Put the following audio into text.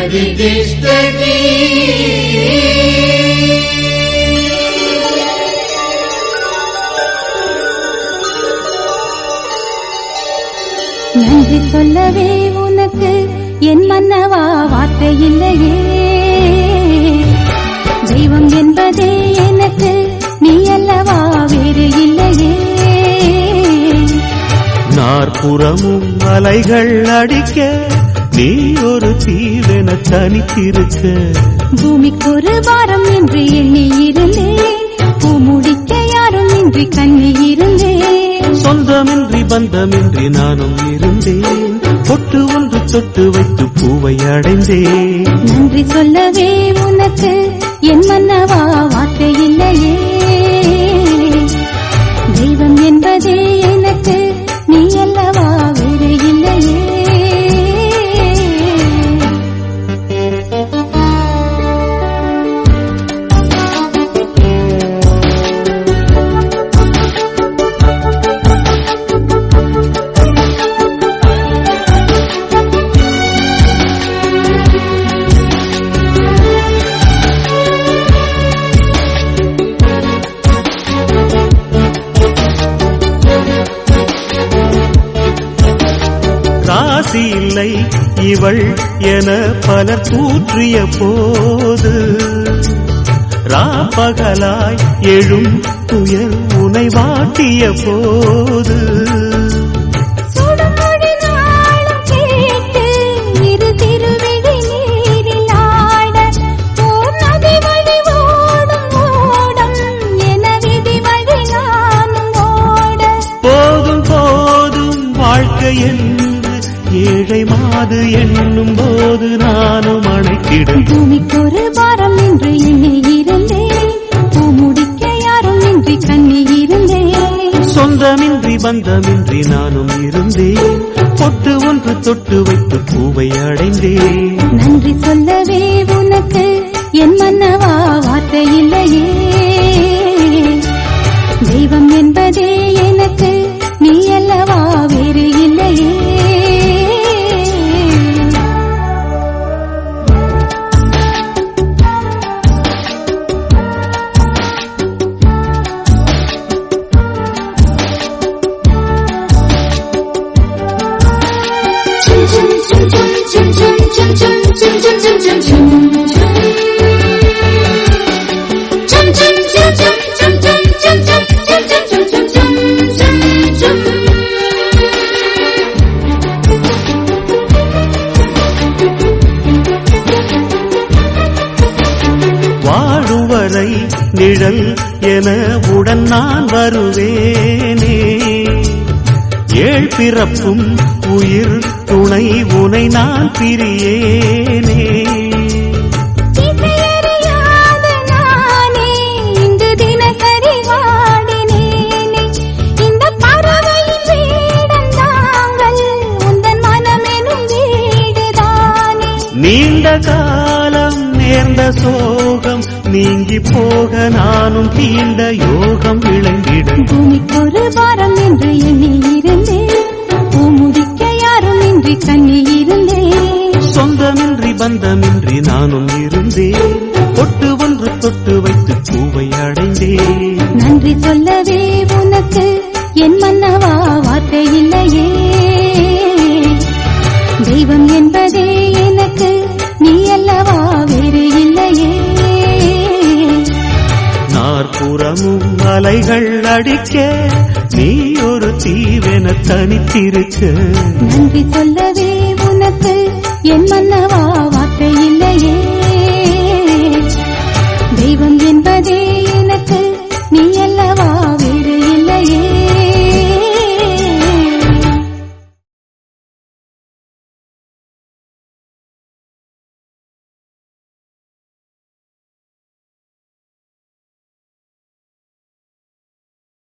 जगदिष्टकी நன்றி சொல்லவே உனக்கு என் மன்னவா வார்த்தை இல்லையே தெய்வம் என்பதே எனக்கு நீ அல்லவா வேறு இல்லையே நாற்புறமும் அலைகள் அடிக்க நீ ஒரு தீவென தனித்திருக்க பூமிக்கு ஒரு வாரம் என்று எண்ணி இருந்தேன் பூ முடிக்க யாரும் இன்றி கண்ணி இருந்தேன் சொந்தமின்றி பந்தமின்றி நானும் இருந்தேன் பொட்டு ஒன்று தொட்டு வைத்து பூவை அடைந்தேன் நன்றி சொல்லவே உனக்கு என் மன்னவா வார்த்தை இல்லையே தெய்வம் என்பதே எனக்கு நீ அல்லவா வேறு இல்லையே ராசி இல்லை இவள் என பலர் தூற்றிய போது ராப்பகலாய் எழும் துயர் உனை வாட்டிய போது சுடுமொழி நாளும் கேட்டு இரு திருவிழி நீரில் ஆட ஓர் நதி வழி ஓடும் ஓடம் என விதி வழி நானும் ஓட போதும் போதும் வாழ்க்கை என்று ஏழை மாது எண்ணும் போது நானும் அணைத்திடும் பூமிக்கு ஒரு பாரம் என்று எண்ணி இருந்தேன் பூ முடிக்க யாரும் இன்றி கண்ணி இருந்தேன் சொந்தமின்றி பந்தமின்றி நானும் இருந்தேன் பொட்டு ஒன்று தொட்டு வைத்து பூவை அடைந்தேன் நன்றி சொல்லவே உனக்கு என் மன்னவா வார்த்தை இல்லையே தெய்வம் என்பதே எனக்கு நீ அல்லவா வேறு இல்லையே வாழுவரை நிழல் என உடன் நான் வருவேனே ஏழ் பிறப்பும் உயிர் துணை உனை நான் பிரியேனே திசையறியாத நானே இங்கு தினசரி வாடினேனே இந்த பறவையின் வீடன் தாங்கள் உந்தன் மனமெனும் வீடுதானே நீண்ட காலம் நேர்ந்த சோகம் நீங்கி போக நானும் தீண்ட யோகம் விளங்கிடும் பூமிக்கு ஒரு வாரம் என்று எண்ணி இருந்தேன் பூ முடிக்க யாரும் இன்றி கண்ணி இருந்தேன் சொந்தமின்றி பந்தமின்றி நானும் இருந்தேன் பொட்டு ஒன்று தொட்டு வைத்து பூவை அடைந்தேன் நன்றி சொல்லவே உனக்கு என் மன்னவா வார்த்தை இல்லையே தெய்வம் என்பதே எனக்கு நீ அல்லவா வேறு இல்லையே நாற்புறமும் அலைகள் அடிக்க நீ ஒரு தீவென தனித்திருக்க நன்றி சொல்லவே உனக்கு என் மன்னவா வார்த்தை இல்லையே